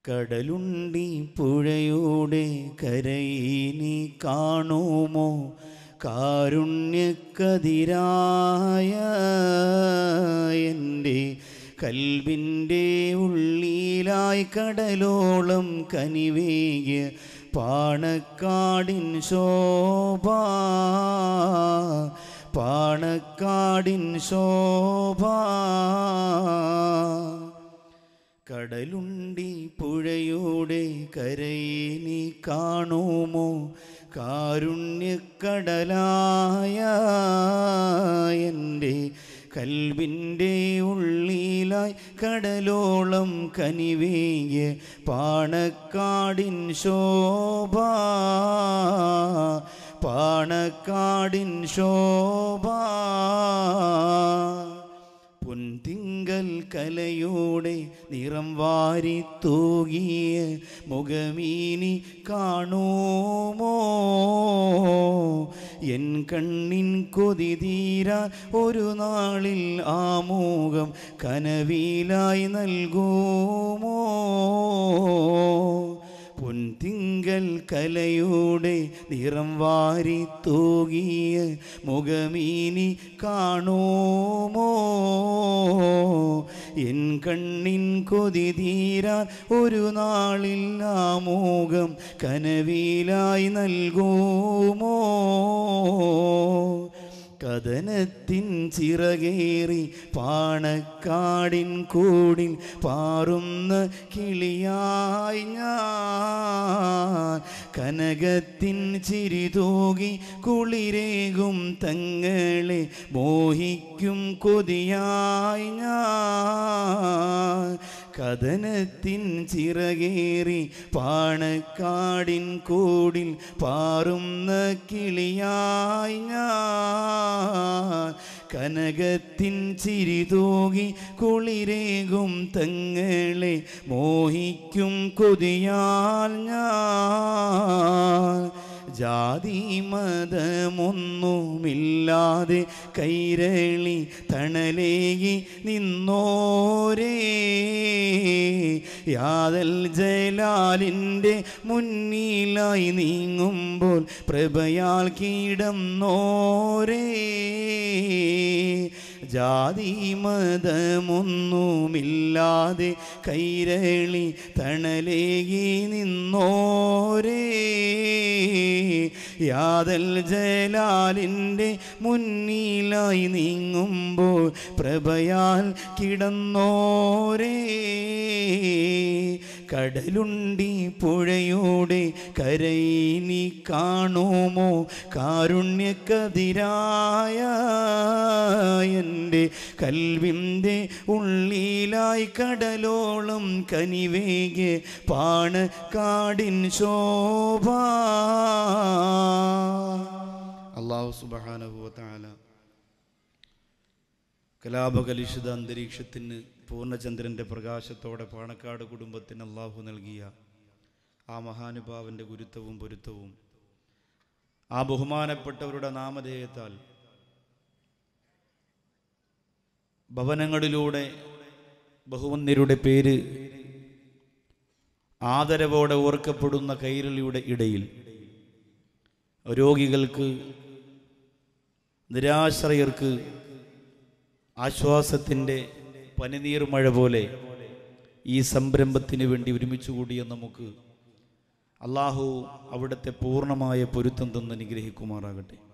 കടലുണ്ടി പുഴയുടെ കരയിനി കാണുമോ കാരുണ്യക്കതിരായ എൻ്റെ കൽവിൻ്റെ ഉള്ളിലായി കടലോളം കനിവേകിയ പാണക്കാടിൻ ശോഭ പാണക്കാടിൻ ശോഭ കടലുണ്ടി പുഴയുടെ കരയിനി കാണുമോ കാരുണ്യക്കടലായ എൻ്റെ കൽവിൻ്റെ ഉള്ളിലായി കടലോളം കനിവേകിയ പാണക്കാടിൻ ശോഭ പാണക്കാടിൻ ശോഭ പൊൻതിങ്കൽ കലയോടെ നിറം വാരി തൂകിയ മുഖമീനി കാണുമോ എൻ കണ്ണിൻ കൊതി തീരാൻ ഒരു നാളിൽ ആമുഖം കനവിലായി നൽകുമോ പൊൻതിങ്കൽ കലയുടെ നിറം വാരി തൂകിയ മുഖമീനി കാണുമോ എൻ കണ്ണിൻ കൊതി തീരാൻ ഒരു നാളിൽ ആമുഖം കനവിലായി നൽകുമോ കഥനത്തിൻ ചിറകേറി പാണക്കാടിൻ കൂടിൽ പാറുന്ന കിളിയായി ഞാൻ കനകത്തിൻ ചിരി തൂകി കുളിരേകും തങ്ങളെ മോഹിക്കും കൊതിയായി ഞാൻ കഥനത്തിൻ ചിറകേറി പാണക്കാടിൻ കൂടിൽ പാറുന്ന കിളിയായി ഞാൻ കനകത്തിൻ ചിരി തൂകി കുളിരേകും തങ്ങളെ മോഹിക്കും കൊതിയാൽ ഞാൻ ജാതി മതമൊന്നുമില്ലാതെ കൈരളി തണലേകി നിന്നോരേ യാതൽ ജലാലിൻ്റെ മുന്നിലായി നീങ്ങുമ്പോൾ പ്രഭയാൽ കീടന്നോരേ ജാതി മതമൊന്നുമില്ലാതെ കൈരളി തണലേകി നിന്നോരേ യാതൽ ജലാലിൻ്റെ മുന്നിലായി നീങ്ങുമ്പോൾ പ്രഭയാൽ കിടന്നോരേ കടലുണ്ടി പുഴയുടെ കരയിനി കാണുമോ കാരുണ്യക്കതിരായ എൻ്റെ കൽവിൻ്റെ ഉള്ളിലായി കടലോളം കനിവേകെ പാണക്കാടിൻ ശോഭ അള്ളാഹു സുബാനുഭവത്താല കലാപകലുഷിത അന്തരീക്ഷത്തിന് പൂർണ്ണചന്ദ്രൻ്റെ പ്രകാശത്തോടെ പാണക്കാട് കുടുംബത്തിന് അള്ളാഹു നൽകിയ ആ മഹാനുഭാവൻ്റെ ഗുരുത്വവും പൊരുത്തവും ആ ബഹുമാനപ്പെട്ടവരുടെ നാമധേയത്താൽ ഭവനങ്ങളിലൂടെ ബഹുവന്യരുടെ പേര് ആദരവോടെ ഓർക്കപ്പെടുന്ന കൈരളിയുടെ ഇടയിൽ രോഗികൾക്ക് നിരാശ്രയർക്ക് ആശ്വാസത്തിൻ്റെ പനിനീർ മഴ പോലെ ഈ സംരംഭത്തിന് വേണ്ടി ഒരുമിച്ച് കൂടിയ നമുക്ക് അള്ളാഹു അവിടുത്തെ പൂർണ്ണമായ പൊരുത്തം തന്ന് അനുഗ്രഹിക്കുമാറാകട്ടെ